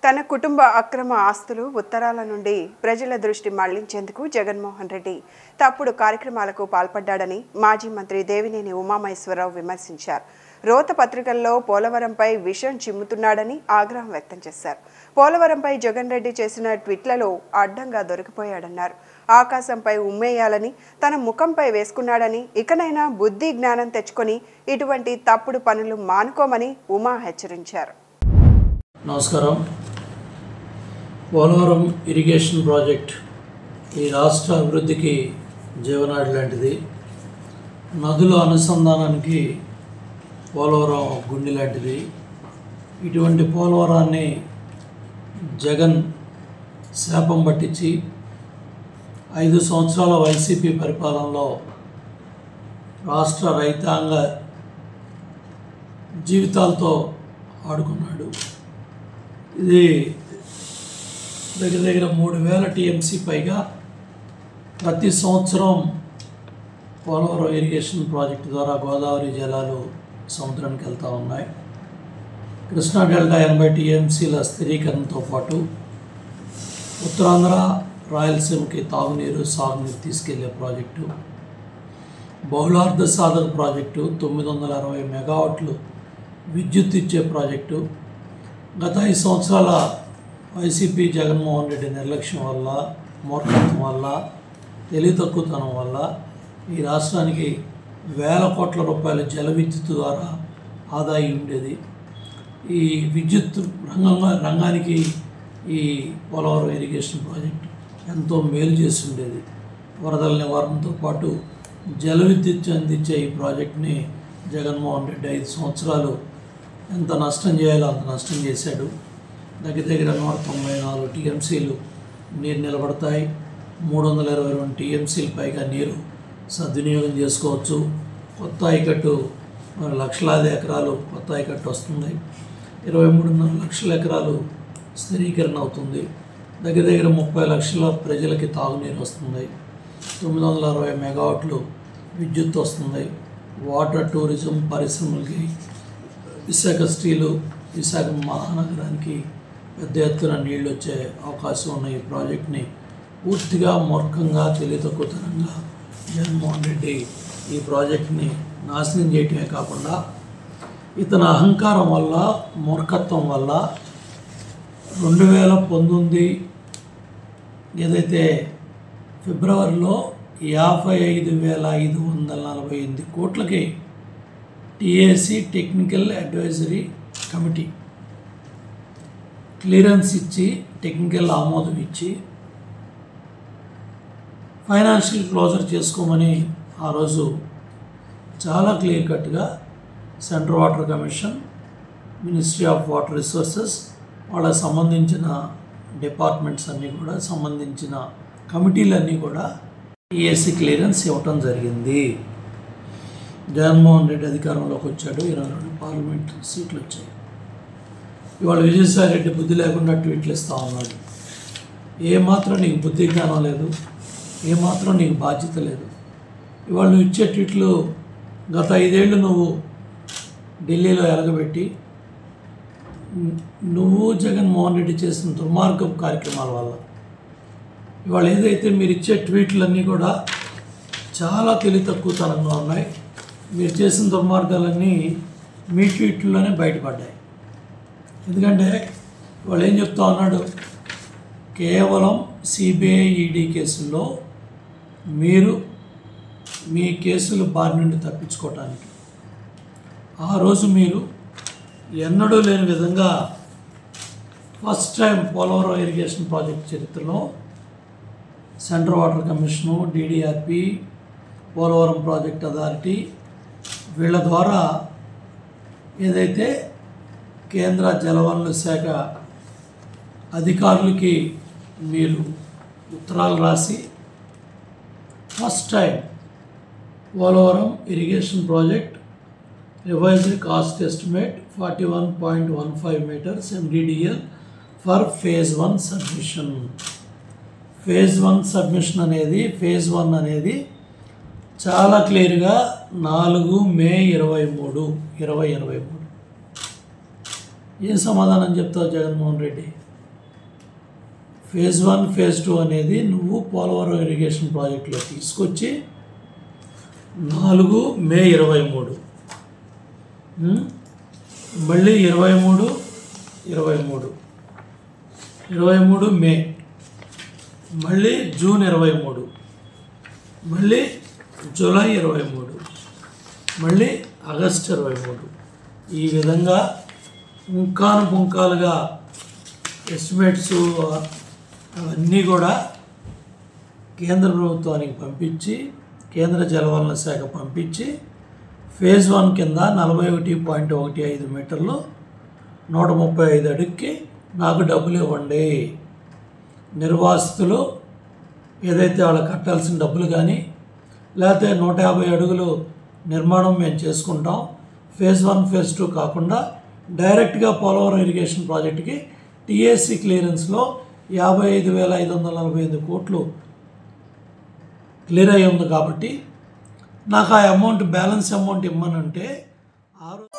తన కుటుంబ అక్రమ ఆస్తులు ఉత్తరాల నుండి ప్రజల దృష్టి మళ్లించేందుకు జగన్మోహన్ రెడ్డి తప్పుడు కార్యక్రమాలకు పాల్పడ్డాడని మాజీ మంత్రి దేవినేని ఉమామహేశ్వరరావు విమర్శించారు రోత పత్రికల్లో పోలవరంపై విషం చిమ్ముతున్నాడని ఆగ్రహం వ్యక్తం చేశారు పోలవరంపై జగన్ రెడ్డి చేసిన ట్వీట్లలో అడ్డంగా దొరికిపోయాడన్నారు ఆకాశంపై ఉమ్మేయాలని తన ముఖంపై వేసుకున్నాడని ఇకనైనా బుద్ధి జ్ఞానం తెచ్చుకొని ఇటువంటి తప్పుడు పనులు మానుకోమని ఉమా హెచ్చరించారు నమస్కారం పోలవరం ఇరిగేషన్ ప్రాజెక్ట్ ఈ రాష్ట్ర అభివృద్ధికి జీవనాడి లాంటిది నదుల అనుసంధానానికి పోలవరం ఒక గుండె లాంటిది ఇటువంటి పోలవరాన్ని జగన్ శాపం పట్టించి ఐదు సంవత్సరాల వైసీపీ పరిపాలనలో రాష్ట్ర రైతాంగ జీవితాలతో ఆడుకున్నాడు ఇది దగ్గర దగ్గర మూడు వేల టీఎంసీ పైగా ప్రతి సంవత్సరం పోలవరం ఇరిగేషన్ ప్రాజెక్టు ద్వారా గోదావరి జలాలు సముద్రానికి వెళ్తూ ఉన్నాయి కృష్ణా డెల్టా ఎనభై టీఎంసీల స్థిరీకరణతో పాటు ఉత్తరాంధ్ర రాయలసీమకి తాగునీరు సాగునీరు తీసుకెళ్లే ప్రాజెక్టు బహుళార్థ సాధక ప్రాజెక్టు తొమ్మిది వందల అరవై మెగావాట్లు విద్యుత్ ఇచ్చే ప్రాజెక్టు గత ఐదు సంవత్సరాల వైసీపీ జగన్మోహన్ రెడ్డి నిర్లక్ష్యం వల్ల మూర్ఖత్వం వల్ల తెలివి తక్కువతనం వల్ల ఈ రాష్ట్రానికి వేల కోట్ల రూపాయల జల విద్యుత్ ద్వారా ఆదాయం ఉండేది ఈ విద్యుత్ రంగంగా రంగానికి ఈ పోలవరం ఇరిగేషన్ ప్రాజెక్ట్ ఎంతో మేలు చేసి ఉండేది వరదల నివారణతో పాటు జల విద్యుత్ అందించే ఈ ప్రాజెక్ట్ని జగన్మోహన్ రెడ్డి ఐదు సంవత్సరాలు ఎంత నష్టం చేయాలో అంత నష్టం చేశాడు దగ్గర దగ్గర నూట తొంభై నాలుగు టీఎంసీలు నీరు నిలబడతాయి మూడు వందల ఇరవై రెండు టీఎంసీలు పైగా నీరు సద్వినియోగం చేసుకోవచ్చు కొత్త ఆయకట్టు మరి లక్షలాది ఎకరాలు కొత్త ఆయకట్టు వస్తుంది ఇరవై మూడున్నర లక్షల ఎకరాలు స్థిరీకరణ అవుతుంది దగ్గర దగ్గర ముప్పై లక్షల ప్రజలకి తాగునీరు వస్తుంది తొమ్మిది వందల అరవై మెగావాట్లు విద్యుత్ వస్తుంది వాటర్ టూరిజం పరిశ్రమలకి విశాఖ స్టీలు విశాఖ మహానగరానికి పెద్ద ఎత్తున నీళ్ళు వచ్చే అవకాశం ఉన్న ఈ ప్రాజెక్ట్ని పూర్తిగా మూర్ఖంగా తెలియతక్కువతనంగా జగన్మోహన్ రెడ్డి ఈ ప్రాజెక్ట్ని నాశనం చేయటమే కాకుండా ఇతని అహంకారం వల్ల మూర్ఖత్వం వల్ల రెండు వేల పంతొమ్మిది ఏదైతే ఫిబ్రవరిలో యాభై ఐదు వేల ఐదు వందల నలభై ఎనిమిది కోట్లకి TAC technical advisory committee clearance ఇచ్చి టెక్నికల్ ఆమోదం ఇచ్చి ఫైనాన్షియల్ క్లోజర్ చేసుకోమని ఆ రోజు చాలా క్లియర్ కట్గా central water commission ministry of water resources వాళ్ళకి సంబంధించిన డిపార్ట్మెంట్స్ అన్నీ కూడా సంబంధించిన కమిటీలన్నీ కూడా టీఎస్సీ క్లియరెన్స్ ఇవ్వటం జరిగింది జగన్మోహన్ రెడ్డి అధికారంలోకి వచ్చాడు ఇరవై రెండు పార్లమెంట్ సీట్లు వచ్చాయి ఇవాళ విజయసాయి రెడ్డి బుద్ధి లేకుండా ట్వీట్లు ఇస్తూ ఉన్నాడు ఏమాత్రం నీకు బుద్ధి జ్ఞానం లేదు ఏమాత్రం నీకు బాధ్యత లేదు ఇవాళ నువ్వు ఇచ్చే ట్వీట్లు గత ఐదేళ్ళు నువ్వు ఢిల్లీలో ఎలగబెట్టి నువ్వు జగన్మోహన్ రెడ్డి చేసిన దుర్మార్గం కార్యక్రమాల వల్ల ఇవాళ ఏదైతే మీరు ఇచ్చే ట్వీట్లన్నీ కూడా చాలా తెలివి తక్కువతనంగా ఉన్నాయి మీరు చేసిన దుర్మార్గాలన్నీ మీ ట్వీట్లోనే బయటపడ్డాయి ఎందుకంటే వాళ్ళు ఏం చెప్తా ఉన్నాడు కేవలం సిబిఐ ఈడీ కేసుల్లో మీరు మీ కేసులు బారి నుండి తప్పించుకోవటానికి ఆ రోజు మీరు ఎన్నడూ లేని విధంగా first time Polavaram irrigation project చరిత్రలో central water commission DDRP Polavaram project authority వీళ్ళ ద్వారా ఏదైతే కేంద్ర జలవనరుల శాఖ అధికారులకి మీరు ఉత్తరాలు రాసి first time Polavaram irrigation project revised cost estimate forty one point one five meters MDDL for phase one submission phase one submission అనేది ఫేజ్ వన్ అనేది చాలా క్లియర్గా నాలుగు మే ఇరవై మూడు ఇరవై ఇరవై మూడు ఏం సమాధానం చెప్తావు Jaganmohan Reddy phase one phase two అనేది నువ్వు పోలవరం ఇరిగేషన్ ప్రాజెక్టులో తీసుకొచ్చి నాలుగు మే ఇరవై మూడు ఉమ్, మళ్ళీ ఇరవై మూడు ఇరవై మూడు ఇరవై మూడు మే మళ్ళీ జూన్ ఇరవై మూడు మళ్ళీ జూలై ఇరవై మూడు మళ్ళీ ఆగస్ట్ ఇరవై మూడు ఈ విధంగా పుంకాను పుంకాలుగా ఎస్టిమేట్స్ అవన్నీ కూడా కేంద్ర ప్రభుత్వానికి పంపించి కేంద్ర జలవనరుల శాఖ పంపించి ఫేజ్ వన్ కింద నలభై ఒకటి పాయింట్ ఒకటి ఐదు మీటర్లు నూట ముప్పై ఐదు అడుగుకి నాకు డబ్బులు ఇవ్వండి నిర్వాసితులు ఏదైతే వాళ్ళు కట్టాల్సిన డబ్బులు కానీ లేకపోతే నూట యాభై అడుగులు నిర్మాణం మేము చేసుకుంటాం ఫేజ్ వన్ ఫేజ్ టూ కాకుండా డైరెక్ట్గా పోలవరం ఇరిగేషన్ ప్రాజెక్టుకి టీఏసీ క్లియరెన్స్లో యాభై ఐదు వేల ఐదు వందల నలభై ఐదు కోట్లు క్లియర్ అయి ఉంది కాబట్టి నాకు ఆ అమౌంట్ బ్యాలెన్స్ అమౌంట్ ఇమ్మనంటే ఆరు